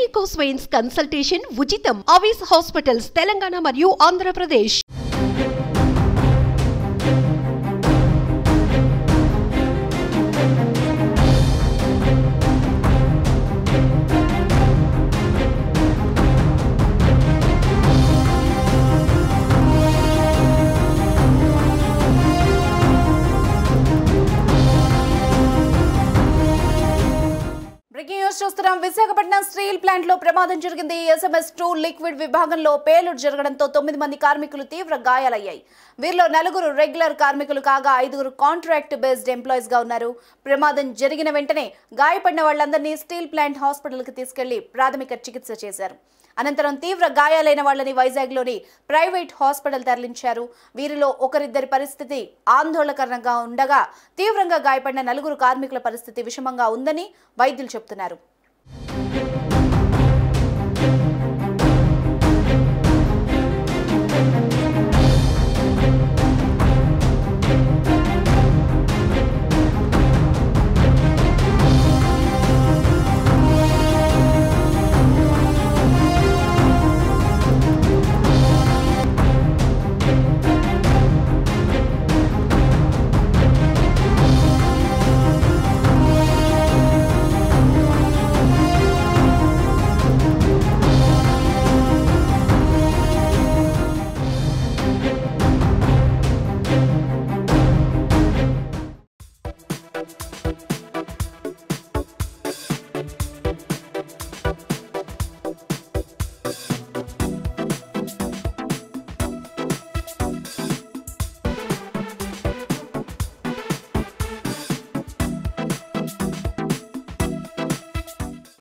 varicose consultation ఉచితం అవిస్ hospitals Telangana మరియు Andhra Pradesh breaking news చూస్తున్నాం విశాఖపట్నం స్టీల్ ప్లాంట్ లో ప్రమాదం జరిగింది ఎస్ఎంఎస్ టూ లిక్విడ్ విభాగంలో పేలుడు జరగడంతో తొమ్మిది మంది కార్మికులు తీవ్ర గాయాలయ్యాయి వీరిలో నలుగురు రెగ్యులర్ కార్మికులు కాగా ఐదుగురు కాంట్రాక్ట్ బేస్డ్ ఎంప్లాయీస్ గా ఉన్నారు ప్రమాదం జరిగిన వెంటనే గాయపడిన వాళ్ళందరినీ స్టీల్ ప్లాంట్ హాస్పిటల్ కి తీసుకెళ్లి ప్రాథమిక చికిత్స చేశారు అనంతరం తీవ్ర గాయాలైన వాళ్ళని వైజాగ్లోని ప్రైవేట్ హాస్పిటల్ తరలించారు వీరిలో ఒకరిద్దరి పరిస్థితి ఆందోళనకరంగా ఉండగా తీవ్రంగా గాయపడిన నలుగురు కార్మికుల పరిస్థితి విషమంగా ఉందని వైద్యులు చెబుతున్నారు